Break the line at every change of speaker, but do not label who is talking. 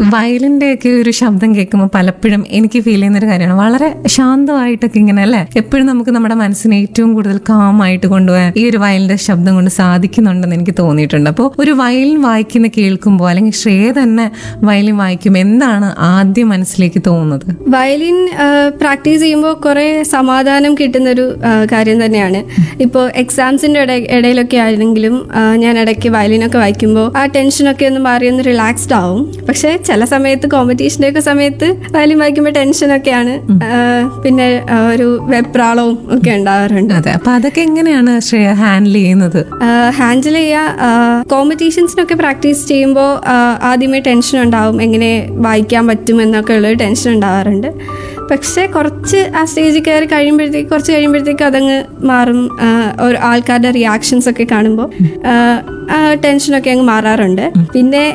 വയലിന്റെ ഒക്കെ ഒരു ശബ്ദം കേൾക്കുമ്പോൾ പലപ്പോഴും എനിക്ക് ഫീൽ ചെയ്യുന്ന ഒരു കാര്യമാണ് വളരെ ശാന്തമായിട്ടൊക്കെ ഇങ്ങനെ അല്ലേ എപ്പോഴും നമുക്ക് നമ്മുടെ മനസ്സിനെ ഏറ്റവും കൂടുതൽ കാമായിട്ട് കൊണ്ടുപോകാൻ ഈ ഒരു വയലിന്റെ ശബ്ദം കൊണ്ട് സാധിക്കുന്നുണ്ടെന്ന് എനിക്ക് തോന്നിയിട്ടുണ്ട് അപ്പോൾ ഒരു വയലിൻ വായിക്കുന്ന കേൾക്കുമ്പോൾ അല്ലെങ്കിൽ ശ്രേയ തന്നെ വയലിൻ വായിക്കുമ്പോൾ എന്താണ് ആദ്യം മനസ്സിലേക്ക് തോന്നുന്നത്
വയലിൻ പ്രാക്ടീസ് ചെയ്യുമ്പോൾ കുറേ സമാധാനം കിട്ടുന്നൊരു ആ, കാര്യം തന്നെയാണ് ഇപ്പോൾ എക്സാംസിൻ്റെ ഇട ഇടയിലൊക്കെ ആണെങ്കിലും ആ, ഞാൻ ഇടയ്ക്ക് വയലിനൊക്കെ വായിക്കുമ്പോൾ ആ ടെൻഷനൊക്കെ ഒന്ന് മാറി ഒന്ന് റിലാക്സ്ഡ് ആവും പക്ഷേ ചില സമയത്ത് കോമ്പറ്റീഷൻ്റെ ഒക്കെ സമയത്ത് വയലിൻ വായിക്കുമ്പോൾ ടെൻഷനൊക്കെയാണ് ആ, പിന്നെ ആ, ഒരു വെപ്രാളവും ഒക്കെ ഉണ്ടാവാറുണ്ട്
അതെ അപ്പൊ അതൊക്കെ എങ്ങനെയാണ് ശ്രേയ ഹാൻഡിൽ ചെയ്യുന്നത്
ഹാൻഡിൽ ചെയ്യുക കോമ്പറ്റീഷൻസിനൊക്കെ പ്രാക്ടീസ് ചെയ്യുമ്പോൾ ആദ്യമേ ടെൻഷൻ ഉണ്ടാവും എങ്ങനെ വായിക്കാൻ പറ്റും എന്നൊക്കെ ഉള്ളൊരു ടെൻഷൻ ഉണ്ടാവാറുണ്ട് പക്ഷേ കുറച്ച് ആ സ്റ്റേജിൽ കയറി കഴിയുമ്പോഴത്തേക്ക് കുറച്ച് കഴിയുമ്പോഴത്തേക്ക് അതങ്ങ് മാറും ആ, ഒരു ആൾക്കാരുടെ റിയാക്ഷൻസ് ഒക്കെ കാണുമ്പോൾ ആ ടെൻഷനൊക്കെ അങ്ങ് മാറാറുണ്ട് പിന്നെ